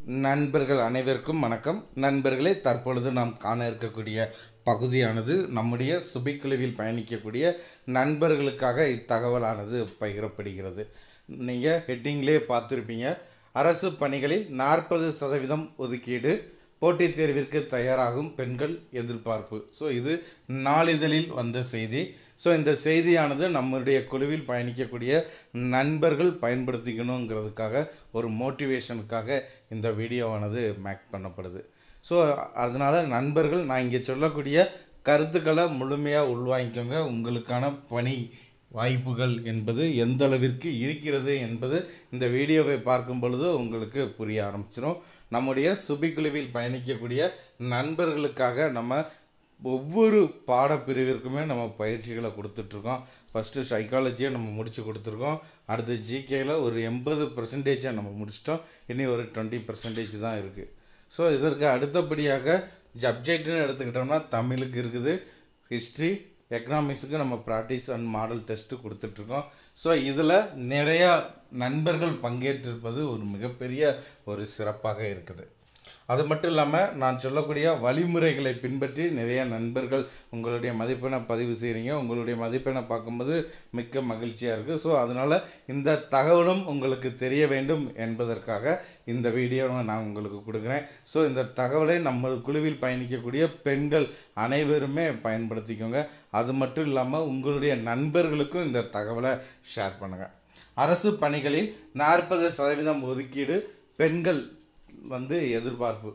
நண்பர்கள் அனைவருக்கும் வணக்கம் நண்பர்களே தற்பொழுது நாம் காண இருக்கக்கூடிய பகுதியானது நம்முடைய சுபிக்குழுவில் பயணிக்கக்கூடிய நண்பர்களுக்காக இத்தகவலானது பகிரப்படுகிறது நீங்கள் ஹெட்டிங்லேயே பார்த்துருப்பீங்க அரசு பணிகளில் நாற்பது சதவீதம் ஒதுக்கீடு போட்டித் தேர்விற்கு தயாராகும் பெண்கள் எதிர்பார்ப்பு ஸோ இது நாளிதழில் வந்த செய்தி ஸோ இந்த செய்தியானது நம்மளுடைய குழுவில் பயணிக்கக்கூடிய நண்பர்கள் பயன்படுத்திக்கணுங்கிறதுக்காக ஒரு மோட்டிவேஷனுக்காக இந்த வீடியோவானது மேக் பண்ணப்படுது ஸோ அதனால் நண்பர்கள் நான் இங்கே சொல்லக்கூடிய கருத்துக்களை முழுமையாக உள்வாங்கிக்கோங்க உங்களுக்கான பணி வாய்ப்புகள் என்பது எந்த அளவிற்கு இருக்கிறது என்பது இந்த வீடியோவை பார்க்கும் பொழுது உங்களுக்கு புரிய ஆரம்பிச்சிடும் நம்முடைய சுபிக்குழுவில் பயணிக்கக்கூடிய நண்பர்களுக்காக நம்ம ஒவ்வொரு பாடப்பிரிவிற்குமே நம்ம பயிற்சிகளை கொடுத்துட்ருக்கோம் ஃபஸ்ட்டு சைக்காலஜியை நம்ம முடித்து கொடுத்துருக்கோம் அடுத்து ஜிகேயில் ஒரு எண்பது பர்சன்டேஜை நம்ம முடிச்சிட்டோம் இனி ஒரு டுவெண்ட்டி பர்சன்டேஜ் தான் இருக்குது ஸோ இதற்கு அடுத்தபடியாக சப்ஜெக்ட்னு எடுத்துக்கிட்டோம்னா தமிழுக்கு இருக்குது ஹிஸ்ட்ரி எக்கனாமிக்ஸுக்கு நம்ம ப்ராக்டிஸ் அண்ட் மாடல் டெஸ்ட்டு கொடுத்துட்ருக்கோம் ஸோ இதில் நிறையா நண்பர்கள் பங்கேற்றிருப்பது ஒரு மிகப்பெரிய ஒரு சிறப்பாக இருக்குது அது மட்டும் இல்லாமல் நான் சொல்லக்கூடிய வழிமுறைகளை பின்பற்றி நிறைய நண்பர்கள் உங்களுடைய மதிப்பெண்ணை பதிவு செய்கிறீங்க உங்களுடைய மதிப்பெண்ணை பார்க்கும்போது மிக்க மகிழ்ச்சியாக இருக்குது ஸோ அதனால் இந்த தகவலும் உங்களுக்கு தெரிய வேண்டும் என்பதற்காக இந்த வீடியோவை நான் உங்களுக்கு கொடுக்குறேன் ஸோ இந்த தகவலை நம்ம குழுவில் பயணிக்கக்கூடிய பெண்கள் அனைவருமே பயன்படுத்திக்கோங்க அது மட்டும் இல்லாமல் உங்களுடைய நண்பர்களுக்கும் இந்த தகவலை ஷேர் பண்ணுங்கள் அரசு பணிகளில் நாற்பது சதவீதம் ஒதுக்கீடு பெண்கள் வந்து எதிர்பார்ப்பு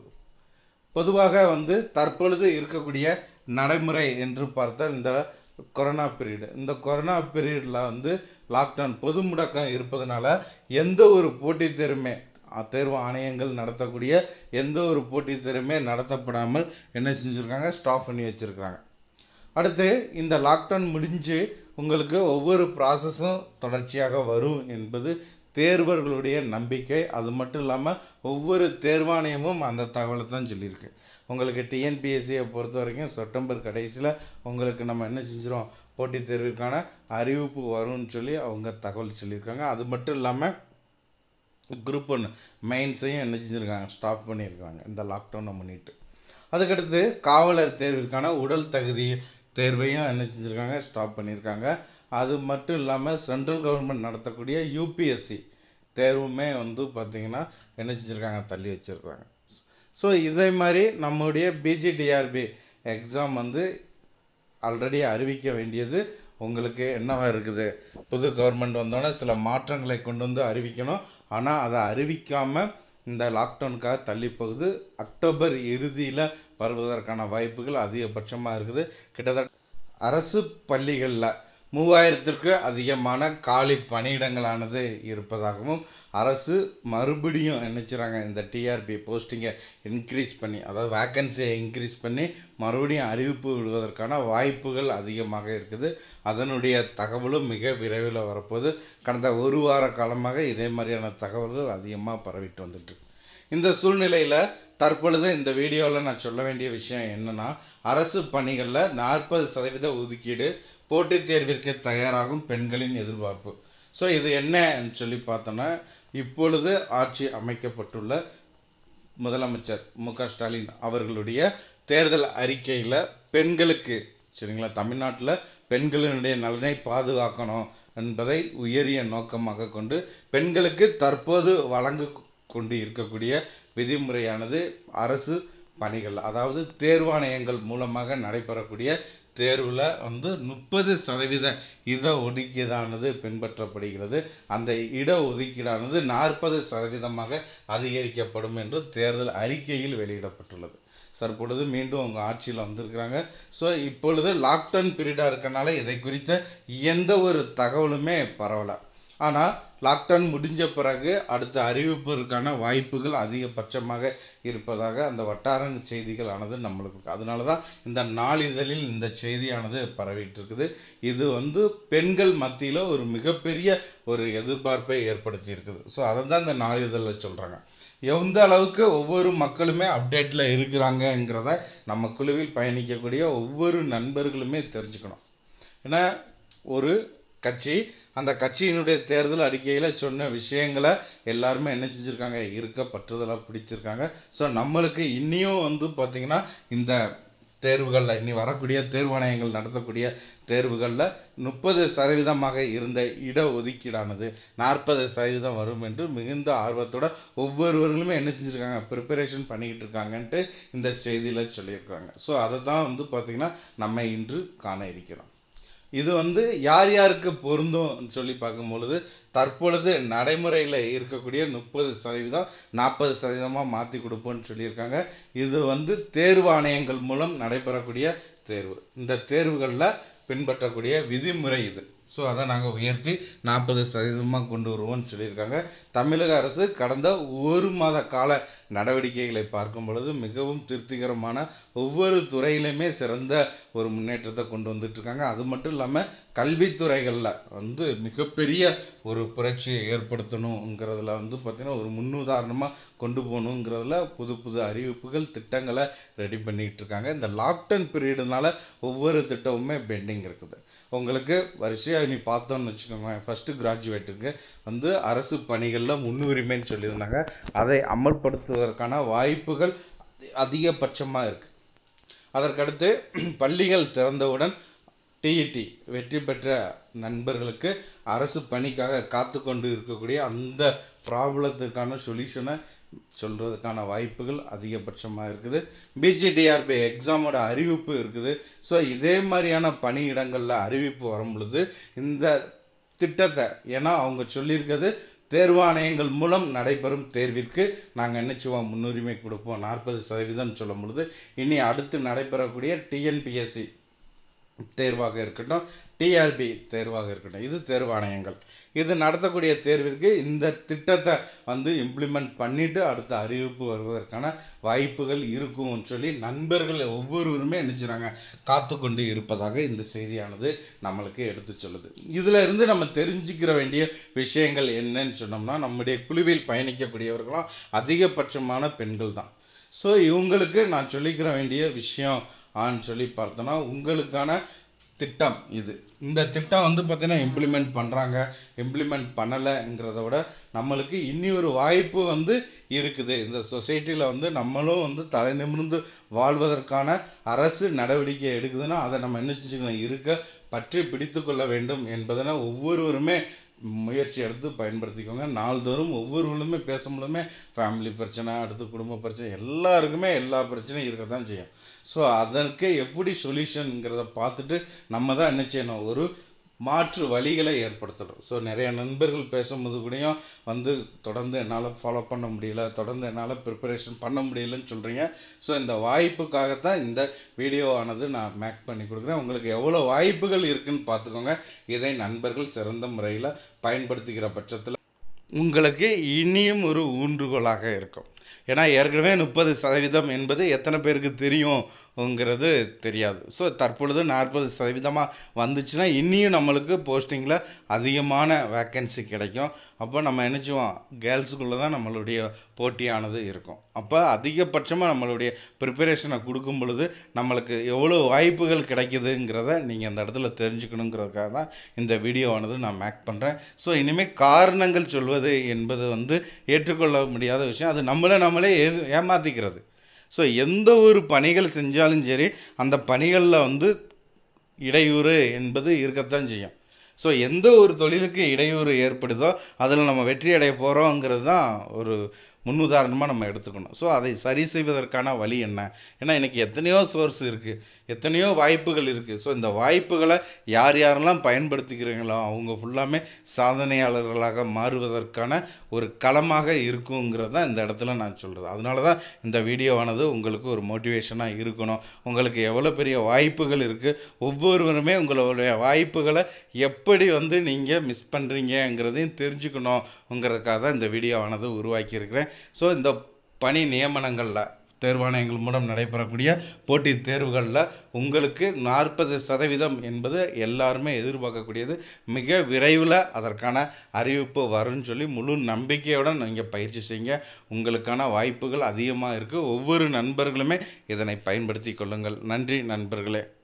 பொதுவாக வந்து தற்பொழுது இருக்கக்கூடிய நடைமுறை என்று பார்த்தால் இந்த கொரோனா பீரியடு இந்த கொரோனா பீரியடில் வந்து லாக்டவுன் பொது முடக்கம் இருப்பதனால எந்த ஒரு போட்டித் தேர்வுமே அ, தேர்வு ஆணையங்கள் நடத்தக்கூடிய எந்த ஒரு போட்டித் தேர்வுமே நடத்தப்படாமல் என்ன செஞ்சுருக்காங்க ஸ்டாப் பண்ணி வச்சுருக்காங்க அடுத்து இந்த லாக்டவுன் முடிஞ்சு உங்களுக்கு ஒவ்வொரு ப்ராசஸும் தொடர்ச்சியாக வரும் என்பது தேர்வர்களுடைய நம்பிக்கை அது மட்டும் இல்லாமல் ஒவ்வொரு தேர்வாணையமும் அந்த தகவலை தான் சொல்லியிருக்கு உங்களுக்கு டிஎன்பிஎஸ்சியை பொறுத்த வரைக்கும் செப்டம்பர் கடைசியில் உங்களுக்கு நம்ம என்ன செஞ்சிரும் போட்டித் தேர்விற்கான அறிவிப்பு வரும்னு சொல்லி அவங்க தகவல் சொல்லியிருக்காங்க அது மட்டும் இல்லாமல் குரூப் ஒன்று மெயின்ஸையும் என்ன செஞ்சுருக்காங்க ஸ்டாப் பண்ணியிருக்காங்க இந்த லாக்டவுனை முன்னிட்டு அதுக்கடுத்து காவலர் தேர்விற்கான உடல் தகுதி தேர்வையும் என்ன செஞ்சுருக்காங்க ஸ்டாப் பண்ணியிருக்காங்க அது மட்டும் இல்லாமல் சென்ட்ரல் கவர்மெண்ட் நடத்தக்கூடிய யூபிஎஸ்சி தேர்வுமே வந்து பார்த்திங்கன்னா என்ன செஞ்சுருக்காங்க தள்ளி வச்சுருக்காங்க ஸோ இதே மாதிரி நம்முடைய பிஜிடிஆர்பி எக்ஸாம் வந்து ஆல்ரெடி அறிவிக்க வேண்டியது உங்களுக்கு என்னவா இருக்குது புது கவர்மெண்ட் வந்தோடனே சில மாற்றங்களை கொண்டு வந்து அறிவிக்கணும் ஆனால் அதை அறிவிக்காமல் இந்த லாக்டவுனுக்காக தள்ளி போகுது அக்டோபர் இறுதியில் வருவதற்கான வாய்ப்புகள் அதிகபட்சமாக இருக்குது கிட்டத்தட்ட அரசு பள்ளிகளில் மூவாயிரத்திற்கு அதிகமான காலி பணியிடங்களானது இருப்பதாகவும் அரசு மறுபடியும் நினச்சிறாங்க இந்த டிஆர்பி போஸ்டிங்கை இன்க்ரீஸ் பண்ணி அதாவது வேக்கன்சியை இன்க்ரீஸ் பண்ணி மறுபடியும் அறிவிப்பு விடுவதற்கான வாய்ப்புகள் அதிகமாக இருக்குது அதனுடைய தகவலும் மிக விரைவில் வரப்போகுது கடந்த ஒரு வார காலமாக இதே மாதிரியான தகவல்கள் அதிகமாக பரவிட்டு வந்துட்டுருக்கு இந்த சூழ்நிலையில் தற்பொழுது இந்த வீடியோவில் நான் சொல்ல வேண்டிய விஷயம் என்னென்னா அரசு பணிகளில் நாற்பது சதவீத ஒதுக்கீடு போட்டித் தேர்விற்கு தயாராகும் பெண்களின் எதிர்பார்ப்பு ஸோ இது என்னன்னு சொல்லி பார்த்தோன்னா இப்பொழுது ஆட்சி அமைக்கப்பட்டுள்ள முதலமைச்சர் மு க ஸ்டாலின் அவர்களுடைய தேர்தல் அறிக்கையில் பெண்களுக்கு சரிங்களா தமிழ்நாட்டில் பெண்களினுடைய நலனை பாதுகாக்கணும் என்பதை உயரிய நோக்கமாக கொண்டு பெண்களுக்கு தற்போது வழங்கு கொண்டு இருக்கக்கூடிய விதிமுறையானது அரசு பணிகள் அதாவது தேர்வாணையங்கள் மூலமாக நடைபெறக்கூடிய தேர்வில் வந்து முப்பது சதவீத இட ஒதுக்கீடானது பின்பற்றப்படுகிறது அந்த இட ஒதுக்கீடானது நாற்பது சதவீதமாக அதிகரிக்கப்படும் என்று தேர்தல் அறிக்கையில் வெளியிடப்பட்டுள்ளது தற்பொழுது மீண்டும் அவங்க ஆட்சியில் வந்திருக்கிறாங்க ஸோ இப்பொழுது லாக்டவுன் பீரியடாக இருக்கனால இதை குறித்த எந்த ஒரு தகவலுமே பரவலை ஆனால் லாக்டவுன் முடிஞ்ச பிறகு அடுத்த அறிவிப்பதற்கான வாய்ப்புகள் அதிகபட்சமாக இருப்பதாக அந்த வட்டார செய்திகள் ஆனது நம்மளுக்கு இருக்கு. அதனால தான் இந்த நாளிதழில் இந்த செய்தியானது பரவிட்டு இருக்குது இது வந்து பெண்கள் மத்தியில் ஒரு மிகப்பெரிய ஒரு எதிர்பார்ப்பை ஏற்படுத்தி இருக்குது ஸோ அதை தான் இந்த நாளிதழில் சொல்கிறாங்க எந்த அளவுக்கு ஒவ்வொரு மக்களுமே அப்டேட்டில் இருக்கிறாங்கங்கிறத நம்ம குழுவில் பயணிக்கக்கூடிய ஒவ்வொரு நண்பர்களுமே தெரிஞ்சுக்கணும் ஏன்னா ஒரு கட்சி அந்த கட்சியினுடைய தேர்தல் அறிக்கையில் சொன்ன விஷயங்களை எல்லாருமே என்ன செஞ்சுருக்காங்க இருக்க பற்றுதலாக பிடிச்சிருக்காங்க ஸோ நம்மளுக்கு இன்னியும் வந்து பார்த்திங்கன்னா இந்த தேர்வுகளில் இனி வரக்கூடிய தேர்வாணையங்கள் நடத்தக்கூடிய தேர்வுகளில் முப்பது சதவீதமாக இருந்த இட ஒதுக்கீடானது நாற்பது சதவீதம் வரும் என்று மிகுந்த ஆர்வத்தோட ஒவ்வொருவர்களுமே என்ன செஞ்சுருக்காங்க ப்ரிப்பரேஷன் பண்ணிக்கிட்டு இருக்காங்கன்ட்டு இந்த செய்தியில் சொல்லியிருக்காங்க ஸோ அதை தான் வந்து பார்த்திங்கன்னா நம்ம இன்று காண இருக்கிறோம் இது வந்து யார் யாருக்கு பொருந்தும் சொல்லி பார்க்கும்பொழுது தற்பொழுது நடைமுறையில் இருக்கக்கூடிய முப்பது சதவீதம் நாற்பது சதவீதமாக மாற்றி கொடுப்போம்னு சொல்லியிருக்காங்க இது வந்து தேர்வு ஆணையங்கள் மூலம் நடைபெறக்கூடிய தேர்வு இந்த தேர்வுகளில் பின்பற்றக்கூடிய விதிமுறை இது ஸோ அதை நாங்கள் உயர்த்தி நாற்பது சதவீதமாக கொண்டு வருவோம்னு சொல்லியிருக்காங்க தமிழக அரசு கடந்த ஒரு மாத கால நடவடிக்கைகளை பார்க்கும் பொழுது மிகவும் திருப்திகரமான ஒவ்வொரு துறையிலுமே சிறந்த ஒரு முன்னேற்றத்தை கொண்டு வந்துட்டு இருக்காங்க அது மட்டும் இல்லாமல் கல்வித்துறைகளில் வந்து மிகப்பெரிய ஒரு புரட்சியை ஏற்படுத்தணுங்கிறதுல வந்து பார்த்திங்கன்னா ஒரு முன்னுதாரணமாக கொண்டு போகணுங்கிறதுல புது புது அறிவிப்புகள் திட்டங்களை ரெடி பண்ணிகிட்டு இருக்காங்க இந்த லாக்டவுன் பீரியடுனால ஒவ்வொரு திட்டமுமே பெண்டிங் இருக்குது உங்களுக்கு வரிசையாக நீ பார்த்தோன்னு வச்சுக்கோங்க ஃபஸ்ட்டு கிராஜுவேட்டுக்கு வந்து அரசு பணிகளில் முன்னுரிமைன்னு சொல்லியிருந்தாங்க அதை அமல்படுத்துவதற்கான வாய்ப்புகள் அதிகபட்சமாக இருக்குது அதற்கடுத்து பள்ளிகள் திறந்தவுடன் டிஇடி வெற்றி பெற்ற நண்பர்களுக்கு அரசு பணிக்காக காத்து கொண்டு இருக்கக்கூடிய அந்த ப்ராப்ளத்துக்கான சொல்யூஷனை சொல்கிறதுக்கான வாய்ப்புகள் அதிகபட்சமாக இருக்குது பிஜிடிஆர்பி எக்ஸாமோட அறிவிப்பு இருக்குது ஸோ இதே மாதிரியான பணியிடங்களில் அறிவிப்பு வரும் பொழுது இந்த திட்டத்தை ஏன்னா அவங்க சொல்லியிருக்கிறது தேர்வாணையங்கள் மூலம் நடைபெறும் தேர்விற்கு நாங்கள் நினைச்சுவோம் முன்னுரிமை கொடுப்போம் நாற்பது சதவீதம் சொல்லும் பொழுது இனி அடுத்து நடைபெறக்கூடிய டிஎன்பிஎஸ்சி தேர்வாக இருக்கட்டும் டிஆர்பி தேர்வாக இருக்கட்டும் இது தேர்வாணையங்கள் இது நடத்தக்கூடிய தேர்விற்கு இந்த திட்டத்தை வந்து இம்ப்ளிமெண்ட் பண்ணிவிட்டு அடுத்த அறிவிப்பு வருவதற்கான வாய்ப்புகள் இருக்கும்னு சொல்லி நண்பர்கள் ஒவ்வொருவருமே நினச்சிறாங்க காத்து கொண்டு இருப்பதாக இந்த செய்தியானது நம்மளுக்கு எடுத்து சொல்லுது இதில் இருந்து நம்ம தெரிஞ்சுக்கிற வேண்டிய விஷயங்கள் என்னன்னு சொன்னோம்னா நம்முடைய குழுவில் பயணிக்கக்கூடியவர்களும் அதிகபட்சமான பெண்கள் தான் ஸோ இவங்களுக்கு நான் சொல்லிக்கிற வேண்டிய விஷயம் ஆன்னு சொல்லி பார்த்தோன்னா உங்களுக்கான திட்டம் இது இந்த திட்டம் வந்து பார்த்தீங்கன்னா இம்ப்ளிமெண்ட் பண்ணுறாங்க இம்ப்ளிமெண்ட் பண்ணலைங்கிறத விட நம்மளுக்கு இனி ஒரு வாய்ப்பு வந்து இருக்குது இந்த சொசைட்டியில் வந்து நம்மளும் வந்து தலை நிமிர்ந்து வாழ்வதற்கான அரசு நடவடிக்கை எடுக்குதுன்னா அதை நம்ம என்ன செஞ்சுக்கணும் இருக்க பற்றி பிடித்து கொள்ள வேண்டும் என்பதனை ஒவ்வொருவருமே முயற்சி எடுத்து பயன்படுத்திக்கோங்க நாள்தோறும் ஒவ்வொருவருமே பேசும்போதுமே ஃபேமிலி பிரச்சனை அடுத்து குடும்ப பிரச்சனை எல்லாருக்குமே எல்லா பிரச்சனையும் இருக்க தான் செய்யும் ஸோ அதற்கு எப்படி சொல்யூஷனுங்கிறத பார்த்துட்டு நம்ம தான் என்ன செய்யணும் ஒரு மாற்று வழிகளை ஏற்படுத்தணும் ஸோ நிறைய நண்பர்கள் பேசும்போது கூடயும் வந்து தொடர்ந்து என்னால் ஃபாலோ பண்ண முடியல தொடர்ந்து என்னால் ப்ரிப்பரேஷன் பண்ண முடியலன்னு சொல்கிறீங்க ஸோ இந்த வாய்ப்புக்காகத்தான் இந்த வீடியோவானது நான் மேக் பண்ணி கொடுக்குறேன் உங்களுக்கு எவ்வளோ வாய்ப்புகள் இருக்குன்னு பார்த்துக்கோங்க இதை நண்பர்கள் சிறந்த முறையில் பயன்படுத்திக்கிற பட்சத்தில் உங்களுக்கு இனியும் ஒரு ஊன்றுகோலாக இருக்கும் ஏன்னா ஏற்கனவே முப்பது சதவீதம் என்பது எத்தனை பேருக்கு தெரியும்ங்கிறது தெரியாது ஸோ தற்பொழுது நாற்பது சதவீதமாக வந்துச்சுன்னா இன்னியும் நம்மளுக்கு போஸ்டிங்கில் அதிகமான வேக்கன்சி கிடைக்கும் அப்போ நம்ம நினச்சுவோம் கேர்ள்ஸுக்குள்ளே தான் நம்மளுடைய போட்டியானது இருக்கும் அப்போ அதிகபட்சமாக நம்மளுடைய ப்ரிப்பரேஷனை கொடுக்கும் பொழுது நம்மளுக்கு எவ்வளோ வாய்ப்புகள் கிடைக்குதுங்கிறத நீங்கள் அந்த இடத்துல தெரிஞ்சுக்கணுங்கிறதுக்காக தான் இந்த வீடியோவானது நான் மேக் பண்ணுறேன் ஸோ இனிமேல் காரணங்கள் சொல்வது என்பது வந்து ஏற்றுக்கொள்ள முடியாத விஷயம் அது நம்மளை நம்மளே ஏது ஏமாற்றிக்கிறது ஸோ எந்த ஒரு பணிகள் செஞ்சாலும் சரி அந்த பணிகளில் வந்து இடையூறு என்பது இருக்கத்தான் செய்யும் ஸோ எந்த ஒரு தொழிலுக்கு இடையூறு ஏற்படுதோ அதில் நம்ம வெற்றி அடைய போகிறோங்கிறது தான் ஒரு முன்னுதாரணமாக நம்ம எடுத்துக்கணும் ஸோ அதை சரி செய்வதற்கான வழி என்ன ஏன்னா இன்றைக்கி எத்தனையோ சோர்ஸ் இருக்குது எத்தனையோ வாய்ப்புகள் இருக்குது ஸோ இந்த வாய்ப்புகளை யார் யாரெல்லாம் பயன்படுத்திக்கிறீங்களோ அவங்க ஃபுல்லாமே சாதனையாளர்களாக மாறுவதற்கான ஒரு களமாக இருக்குங்கிறது தான் இந்த இடத்துல நான் சொல்கிறது அதனால தான் இந்த வீடியோவானது உங்களுக்கு ஒரு மோட்டிவேஷனாக இருக்கணும் உங்களுக்கு எவ்வளோ பெரிய வாய்ப்புகள் இருக்குது ஒவ்வொருவருமே உங்களுடைய வாய்ப்புகளை எப்படி வந்து நீங்கள் மிஸ் பண்ணுறீங்கங்கிறதையும் தெரிஞ்சுக்கணுங்கிறதுக்காக தான் இந்த வீடியோவானது உருவாக்கியிருக்கிறேன் ஸோ இந்த பணி நியமனங்களில் தேர்வாணையங்கள் மூலம் நடைபெறக்கூடிய போட்டித் தேர்வுகளில் உங்களுக்கு நாற்பது சதவீதம் என்பது எல்லாருமே எதிர்பார்க்கக்கூடியது மிக விரைவில் அதற்கான அறிவிப்பு வரும்னு சொல்லி முழு நம்பிக்கையுடன் நீங்கள் பயிற்சி செய்யுங்க உங்களுக்கான வாய்ப்புகள் அதிகமாக இருக்குது ஒவ்வொரு நண்பர்களுமே இதனை பயன்படுத்தி கொள்ளுங்கள் நன்றி நண்பர்களே